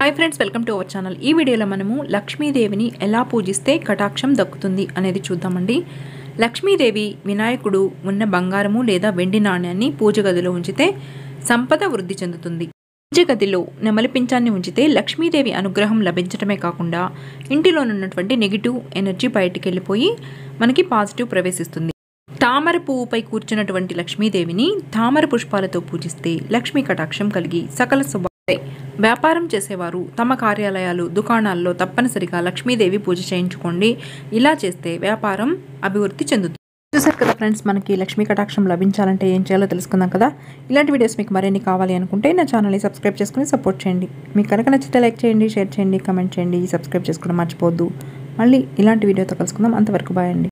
hi friends welcome to our channel ఈ వీడియోలో మనము లక్ష్మీదేవిని ఎలా పూజిస్తే కటాక్షం దక్కుతుంది అనేది చూద్దామండి లక్ష్మీదేవి వినాయకుడు ఉన్న బంగారము లేదా వెండి నాణ్యాన్ని పూజ గదిలో ఉంచితే సంపద వృద్ధి చెందుతుంది పూజ గదిలో నెమలి పింఛాన్ని ఉంచితే లక్ష్మీదేవి అనుగ్రహం లభించడమే కాకుండా ఇంటిలోనున్నటువంటి నెగిటివ్ ఎనర్జీ బయటికి వెళ్ళిపోయి మనకి పాజిటివ్ ప్రవేశిస్తుంది తామర పువ్వుపై కూర్చున్నటువంటి లక్ష్మీదేవిని తామర పుష్పాలతో పూజిస్తే లక్ష్మీ కటాక్షం కలిగి సకల శుభాలే వ్యాపారం చేసేవారు తమ కార్యాలయాలు దుకాణాల్లో తప్పనిసరిగా లక్ష్మీదేవి పూజ చేయించుకోండి ఇలా చేస్తే వ్యాపారం అభివృద్ధి చెందుతుంది చూసారు కదా ఫ్రెండ్స్ మనకి లక్ష్మీ కటాక్షం లభించాలంటే ఏం చేయాలో తెలుసుకుందాం కదా ఇలాంటి వీడియోస్ మీకు మరిన్ని కావాలి అనుకుంటే నా ఛానల్ని సబ్స్క్రైబ్ చేసుకుని సపోర్ట్ చేయండి మీకు కనుక నచ్చితే లైక్ చేయండి షేర్ చేయండి కమెంట్ చేయండి సబ్స్క్రైబ్ చేసుకోవడం మర్చిపోవద్దు మళ్ళీ ఇలాంటి వీడియోతో కలుసుకుందాం అంతవరకు బాయ్ అండి